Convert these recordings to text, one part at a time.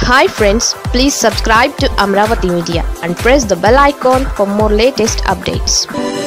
hi friends please subscribe to Amaravati media and press the bell icon for more latest updates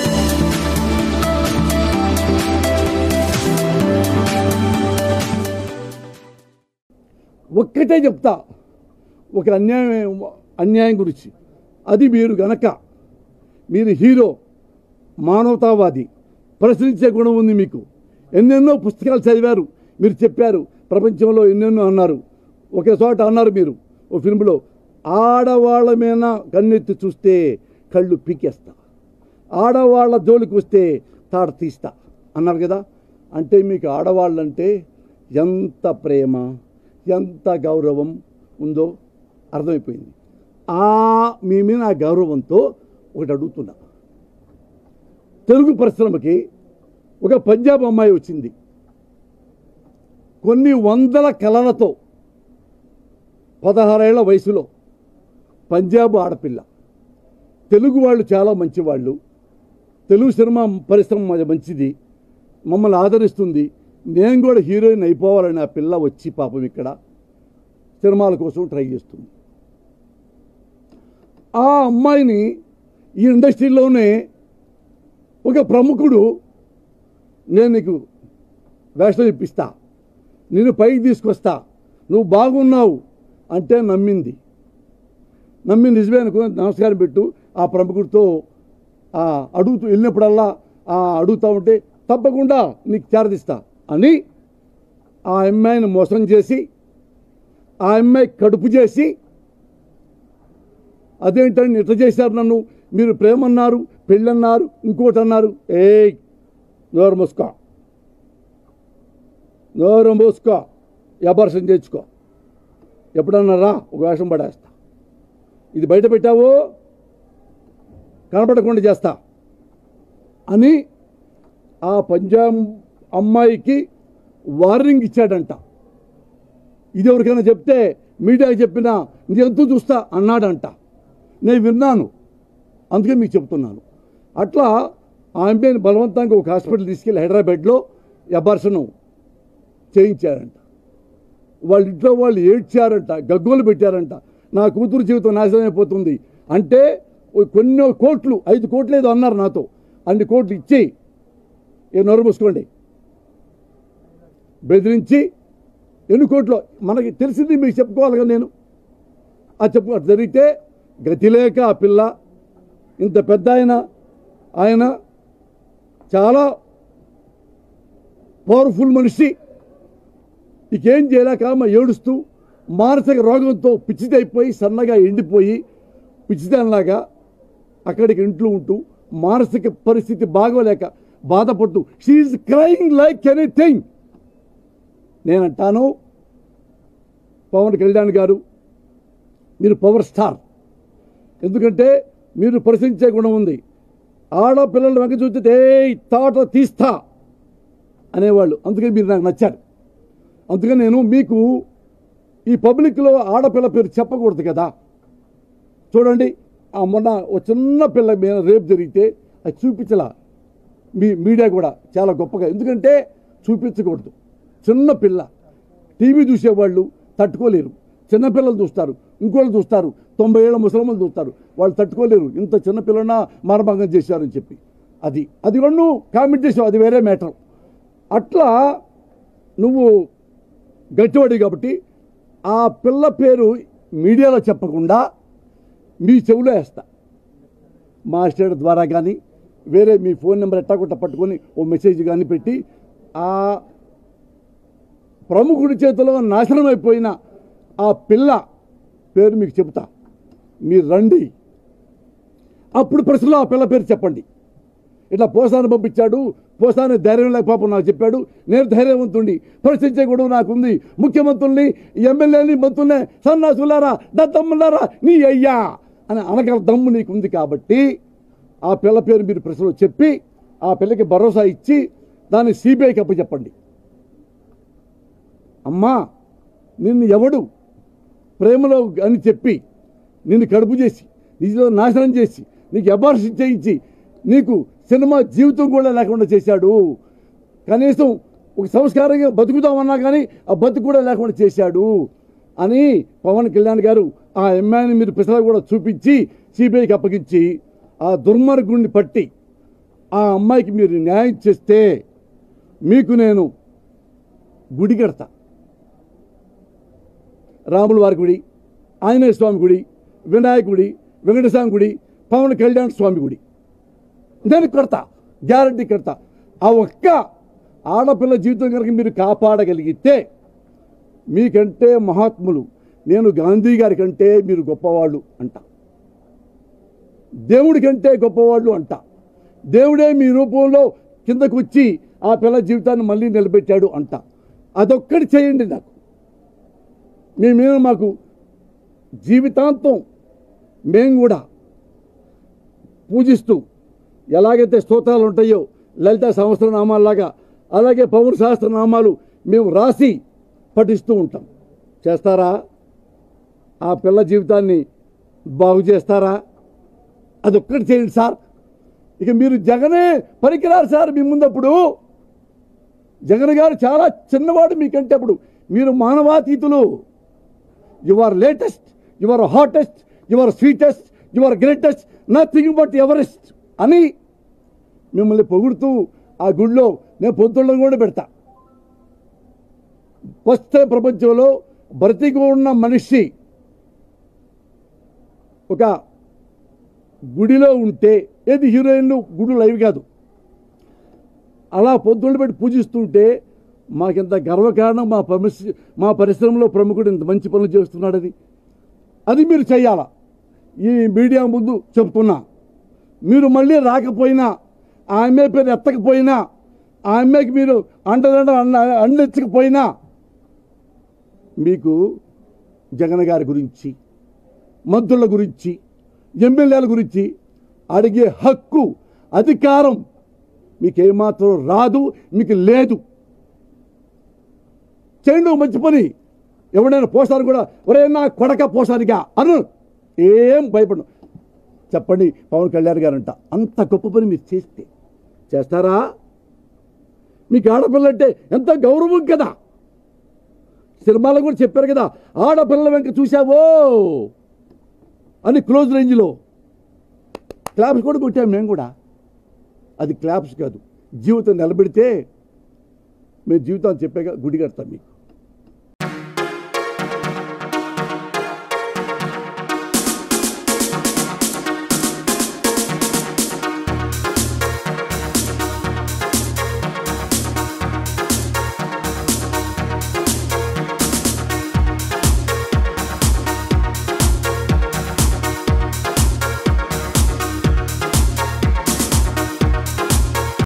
ఒక్కటే చెప్తా ఒక అన్యాయం అన్యాయం గురించి అది మీరు గనక మీరు హీరో మానవతావాది ప్రశ్నించే గుణం ఉంది మీకు ఎన్నెన్నో పుస్తకాలు చదివారు మీరు చెప్పారు ప్రపంచంలో ఎన్నెన్నో అన్నారు ఒకే చోట అన్నారు మీరు ఓ ఫిల్మ్లో ఆడవాళ్ళ మీద కన్నెత్తి చూస్తే కళ్ళు పీకేస్తా ఆడవాళ్ళ జోలికి వస్తే తాడ తీస్తా అన్నారు కదా అంటే మీకు ఆడవాళ్ళంటే ఎంత ప్రేమ ఎంత గౌరవం ఉందో అర్థమైపోయింది ఆ మీ మీద ఆ గౌరవంతో ఒకటి అడుగుతున్నా తెలుగు పరిశ్రమకి ఒక పంజాబ్ అమ్మాయి వచ్చింది కొన్ని వందల కళలతో పదహారేళ్ల వయసులో పంజాబ్ ఆడపిల్ల తెలుగు వాళ్ళు చాలా మంచివాళ్ళు తెలుగు సినిమా పరిశ్రమ మ- మంచిది మమ్మల్ని ఆదరిస్తుంది నేను కూడా హీరోయిన్ అయిపోవాలని ఆ పిల్ల వచ్చి పాపం ఇక్కడ సినిమాల కోసం ట్రై చేస్తుంది ఆ అమ్మాయిని ఈ ఇండస్ట్రీలోనే ఒక ప్రముఖుడు నేను నీకు వేషం ఇప్పిస్తా నేను పైకి తీసుకొస్తా నువ్వు బాగున్నావు అంటే నమ్మింది నమ్మి నిజమే అనుకో నమస్కారం పెట్టు ఆ ప్రముఖుడితో ఆ అడుగుతూ వెళ్ళినప్పుడల్లా ఆ అడుగుతూ ఉంటే తప్పకుండా నీకు చేరదిస్తా అని ఆ అమ్మాయిని మోసం చేసి ఆ అమ్మాయి కడుపు చేసి అదేంటండి ఇట్లా చేశారు నన్ను మీరు ప్రేమన్నారు పెళ్ళన్నారు ఇంకోటి అన్నారు ఏ నోరు మూసుకో నోరు మూసుకో అబార్షన్ చేర్చుకో ఎప్పుడన్నా రా ఒక వేషం పడేస్తా ఇది బయట పెట్టావో కనపడకుండా చేస్తా అని ఆ పంజాబ్ అమ్మాయికి వార్నింగ్ ఇచ్చాడంట ఇది ఎవరికైనా చెప్తే మీడియాకి చెప్పినా ఎంతో చూస్తా అన్నాడంట నేను విన్నాను అందుకే మీకు చెప్తున్నాను అట్లా ఆ అమ్మాయిని బలవంతంగా ఒక హాస్పిటల్ తీసుకెళ్ళి హైదరాబాద్లో అబార్షను చేయించారంట వాళ్ళ ఇంట్లో వాళ్ళు ఏడ్చారంట గగ్గోలు పెట్టారంట నా కూతురు జీవితం నాశనం అయిపోతుంది అంటే ఓ కొన్ని కోట్లు ఐదు కోట్లు ఏదో అన్నారు నాతో అన్ని కోట్లు ఇచ్చి ఏ నోరు మూసుకోండి బెదిరించి ఎన్ని కోట్లు మనకి తెలిసింది మీకు చెప్పుకోవాలి కదా నేను ఆ చెప్పు అది జరిగితే గతి లేక ఆ పిల్ల ఇంత పెద్ద ఆయన ఆయన చాలా పవర్ఫుల్ మనిషి ఇకేం చేయలేక ఆమె ఏడుస్తూ మానసిక రోగంతో పిచ్చిదైపోయి సన్నగా ఎండిపోయి పిచ్చిదానిలాగా అక్కడికి ఇంట్లో ఉంటూ మానసిక పరిస్థితి బాగోలేక బాధపడుతూ షీఈ్ క్రయింగ్ లైక్ ఎనీథింగ్ నేనంటాను పవన్ కళ్యాణ్ గారు మీరు పవర్ స్టార్ ఎందుకంటే మీరు ప్రశ్నించే గుణం ఉంది ఆడపిల్లల వెంక చూస్తే ఏ తాట తీస్తా అనేవాళ్ళు అందుకే మీరు నాకు నచ్చారు అందుకని నేను మీకు ఈ పబ్లిక్లో ఆడపిల్ల పేరు చెప్పకూడదు కదా చూడండి ఆ మొన్న ఒక చిన్న పిల్ల మీద రేపు జరిగితే అది చూపించలా మీ మీడియా కూడా చాలా గొప్పగా ఎందుకంటే చూపించకూడదు చిన్న పిల్ల టీవీ చూసేవాళ్ళు తట్టుకోలేరు చిన్నపిల్లలు చూస్తారు ఇంకోళ్ళు చూస్తారు తొంభై ఏళ్ళ ముసలమ్మలు చూస్తారు వాళ్ళు తట్టుకోలేరు ఇంత చిన్న పిల్లన మానభంగం చేశారని చెప్పి అది అది కూడా నువ్వు కామెంట్ చేసావు అది వేరే మ్యాటర్ అట్లా నువ్వు గట్టివాడి కాబట్టి ఆ పిల్ల పేరు మీడియాలో చెప్పకుండా మీ చెవిలో వేస్తా మాస్టర్ ద్వారా కానీ వేరే మీ ఫోన్ నెంబర్ ఎట్టాకొట్ట పట్టుకొని ఓ మెసేజ్ కానీ పెట్టి ఆ ప్రముఖుడి చేతిలో నాశనం అయిపోయిన ఆ పిల్ల పేరు మీకు చెబుతా మీరు రండి అప్పుడు ప్రశ్నలో ఆ పిల్ల పేరు చెప్పండి ఇట్లా పోసాను పంపించాడు పోసాను ధైర్యం లేక పాపం నాకు చెప్పాడు నేను ధైర్యవంతుణ్ణి ప్రశ్నించే కూడా నాకుంది ముఖ్యమంత్రుల్ని ఎమ్మెల్యేని మంత్రుల్ని సన్నాసులారా దత్తమ్ములారా నీ అయ్యా అని అనగల దమ్ము నీకుంది కాబట్టి ఆ పిల్ల పేరు మీరు ప్రశ్నలో చెప్పి ఆ పిల్లకి భరోసా ఇచ్చి దాన్ని సిబిఐకి అప్పచెప్పండి అమ్మా నిన్ను ఎవడు ప్రేమలో అని చెప్పి నిన్ను కడుపు చేసి నీలో నాశనం చేసి నీకు అబార్షన్ చేయించి నీకు సినిమా జీవితం కూడా లేకుండా చేశాడు కనీసం ఒక సంస్కారంగా బతుకుదామన్నా కానీ ఆ బతుకు కూడా లేకుండా చేశాడు అని పవన్ కళ్యాణ్ గారు ఆ అమ్మాయిని మీరు పిసల కూడా చూపించి సిబిఐకి అప్పగించి ఆ దుర్మార్గుడిని పట్టి ఆ అమ్మాయికి మీరు న్యాయం చేస్తే మీకు నేను గుడి కడతా రాముల వారి గుడి ఆంజనేయ స్వామి గుడి వినాయక గుడి వెంకటస్వామి గుడి పవన్ కళ్యాణ్ స్వామి గుడి నేను కడతా గ్యారంటీ కడతా ఆ ఒక్క ఆడపిల్ల జీవితం కనుక మీరు కాపాడగలిగితే మీకంటే మహాత్ములు నేను గాంధీ గారి కంటే మీరు గొప్పవాళ్ళు అంట దేవుడి కంటే గొప్పవాళ్ళు అంట దేవుడే మీ రూపంలో కిందకు వచ్చి ఆ పిల్ల జీవితాన్ని మళ్ళీ నిలబెట్టాడు అంట అదొక్కటి చేయండి నాకు మీ మీద మాకు జీవితాంతం మేము కూడా పూజిస్తూ ఎలాగైతే స్తోత్రాలు ఉంటాయో లలిత సహస్రనామాల్లాగా అలాగే పౌర సహస్రనామాలు మేము రాసి పఠిస్తూ ఉంటాం చేస్తారా ఆ పిల్ల జీవితాన్ని బాగు చేస్తారా అదొక్కటి చేయండి సార్ ఇక మీరు జగనే పనికిరారు సార్ మీ ముందప్పుడు జగన్ గారు చాలా చిన్నవాడు మీకంటే అప్పుడు మీరు మానవాతీతులు your latest your hottest your sweetest your greatest nothing but Everest అని మిమ్మల్ని పొగుడుతూ ఆ గుడిలో నేను పొద్దుళ్ళను కూడా పెడతా వస్తే ప్రపంచంలో బ్రతికి ఉన్న మనిషి ఒక గుడిలో ఉంటే ఏది హీరోయిన్లు గుడి లైవ్ కాదు అలా పొద్దుళ్ళు పెట్టి పూజిస్తుంటే మాకింత గర్వకారణం మా పరిశ్ర మా పరిశ్రమలో ప్రముఖుడు ఇంత మంచి పనులు చేస్తున్నాడని అది మీరు చేయాలా ఈ మీడియా ముందు చెప్తున్నా మీరు మళ్ళీ రాకపోయినా ఆ అమ్మాయి పేరు ఎత్తకపోయినా ఆ అమ్మాయికి మీరు అండదండ అండ అండించకపోయినా మీకు జగన్ గారి గురించి మంత్రుల గురించి ఎమ్మెల్యేల గురించి అడిగే హక్కు అధికారం మీకేమాత్రం రాదు మీకు లేదు చేయండి ఓ మంచి పని ఎవడైనా పోసారు కూడా ఒరే నా కొడక పోసారిగా అను ఏం భయపడు చెప్పండి పవన్ కళ్యాణ్ గారంట అంత గొప్ప పని మీరు చేస్తే చేస్తారా మీకు ఆడపిల్ల అంటే ఎంత గౌరవం కదా సినిమాలో కూడా చెప్పారు కదా ఆడపిల్ల వెంక చూసావో అని క్లోజ్ రేంజ్లో క్లాప్స్ కూడా కొట్టాం మేము కూడా అది క్లాప్స్ కాదు జీవితం నిలబెడితే మేము జీవితాన్ని చెప్పాక గుడి కడతాం మీకు